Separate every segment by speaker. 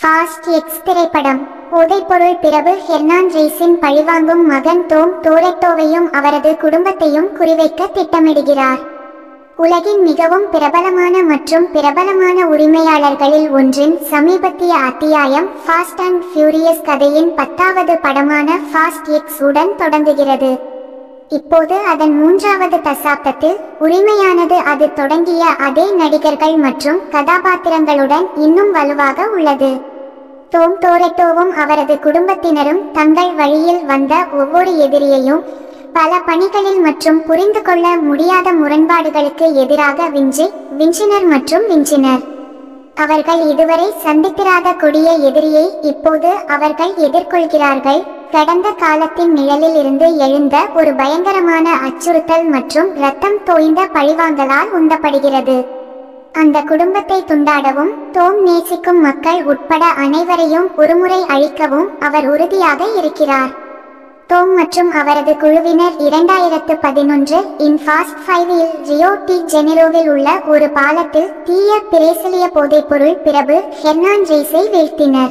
Speaker 1: fast X திரைப்படம் போதைப்பொருள் பிரபு ஹெர்னாண்டீஸின் பழிவாங்கும் மகன் டோம் டோரெட்டோவையும் அவரது குடும்பத்தையும் குறிவைக்க திட்டமிடுகிறார் உலகின் மிகவும் பிரபலமான மற்றும் பிரபலமான உரிமையாளர்களில் ஒன்றின் சமீபத்திய அத்தியாயம் ஃபாஸ்ட் அண்ட் ஃபியூரியஸ் கதையின் பத்தாவது படமான ஃபாஸ்ட் எக்ஸ் உடன் தொடங்குகிறது இப்போது அதன் மூன்றாவது தசாப்தத்தில் உரிமையானது அது தொடங்கிய அதே நடிகர்கள் மற்றும் கதாபாத்திரங்களுடன் இன்னும் வலுவாக உள்ளது டோம் டோரெட்டோவும் அவரது குடும்பத்தினரும் தங்கள் வழியில் வந்த ஒவ்வொரு எதிரியையும் பல பணிகளில் மற்றும் புரிந்து கொள்ள முடியாத முரண்பாடுகளுக்கு எதிராக விஞ்சி விஞ்சினர் மற்றும் விஞ்சினர் அவர்கள் இதுவரை சந்தித்திராத கொடிய எதிரியை இப்போது அவர்கள் எதிர்கொள்கிறார்கள் கடந்த காலத்தின் நிழலில் இருந்து எழுந்த ஒரு பயங்கரமான அச்சுறுத்தல் மற்றும் இரத்தம் தோய்ந்த பழிவாங்கலால் உந்தப்படுகிறது அந்த குடும்பத்தை துண்டாடவும் டோம் நேசிக்கும் மக்கள் உட்பட அனைவரையும் ஒருமுறை அழிக்கவும் அவர் உறுதியாக இருக்கிறார் டோம் மற்றும் அவரது குழுவினர் இரண்டாயிரத்து பதினொன்று இன் ஃபாஸ்ட் ஃபைவில் ரியோ டி ஜெனிரோவில் உள்ள ஒரு பாலத்தில் தீய பிரேசிலிய போதைப்பொருள் பிரபு ஹெர்னான் ரேஸை வீழ்த்தினர்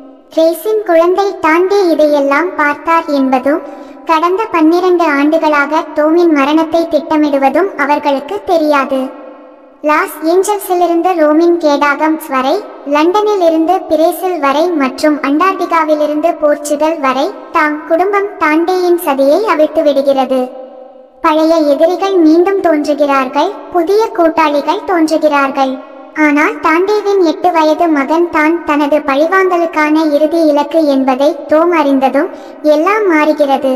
Speaker 1: ரேஸின் குழந்தை தாண்டி இதையெல்லாம் பார்த்தார் என்பதும் கடந்த பன்னிரண்டு ஆண்டுகளாக டோமின் மரணத்தை திட்டமிடுவதும் அவர்களுக்கு தெரியாது லாஸ் ஏஞ்சல்ஸிலிருந்து ரோமின் கேடாகம்ஸ் வரை லண்டனில் இருந்து பிரேசில் வரை மற்றும் அண்டார்டிகாவிலிருந்து போர்ச்சுகல் வரை தாம் குடும்பம் தாண்டேயின் சதியை அவிழ்த்து விடுகிறது பழைய எதிரிகள் மீண்டும் தோன்றுகிறார்கள் புதிய கூட்டாளிகள் தோன்றுகிறார்கள் ஆனால் தாண்டேவின் எட்டு வயது மகன் தான் தனது பழிவாங்கலுக்கான இறுதி இலக்கு என்பதை டோம் அறிந்ததும் எல்லாம் மாறுகிறது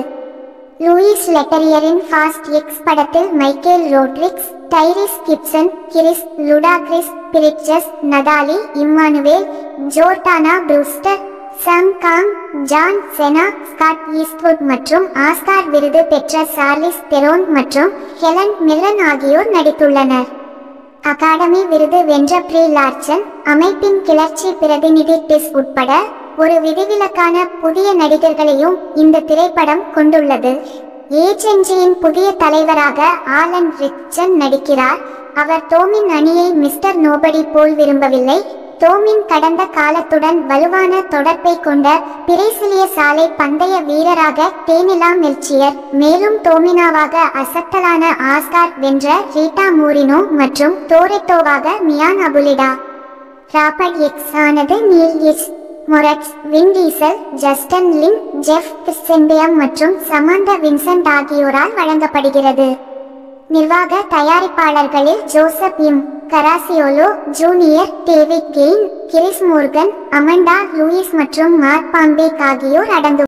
Speaker 1: லூயிஸ் லெட்டரியரின் ஃபாஸ்ட் எக்ஸ் படத்தில் Michelle Rodriguez Tyrese Gibson Chris Ludacris Bridges Nathalie Emmanuel Jordana Brewster Sung Kang John Cena Scott Eastwood மற்றும் ஆஸ்கார் விருது பெற்ற சார்லிஸ் தெரோன் மற்றும் ஹெலன் மில்லன் ஆகியோர் நடித்துள்ளனர் அகாடமி விருது வென்ற ப்ரீ லார்ச்சன் அமைப்பின் கிளர்ச்சி பிரதிநிதி டிஸ் உட்பட ஒரு விதிவிலக்கான புதிய நடிகர்களையும் இந்த திரைப்படம் கொண்டுள்ளது ஏஜென்ஜியின் புதிய தலைவராக ஆலன் ரிச்சன் நடிக்கிறார் அவர் டோமின் அணியை மிஸ்டர் நோபடி போல் விரும்பவில்லை டோமின் கடந்த காலத்துடன் வலுவான தொடர்பை கொண்ட பிரேசிலிய சாலை பந்தய வீரராக டேனிலா மெல்ச்சியர் மேலும் டோமினாவாக அசத்தலான ஆஸ்கார் வென்ற ரீட்டா மூரினோ மற்றும் டோரெட்டோவாக மியான் அபுலிடா ராபர்ட் எக்ஸ் ஆனது Neal S Moritz Vin Diesel Justin Lin Jeff கிறிஸ்டெண்டியம் மற்றும் சமந்தா வின்சென்ட் ஆகியோரால் வழங்கப்படுகிறது நிர்வாக தயாரிப்பாளர்களில் Joseph M Caracciolo Junior David Cain Chris Morgan Amanda Lewis மற்றும் மார்க் பாம்பேக் ஆகியோர் அடங்கு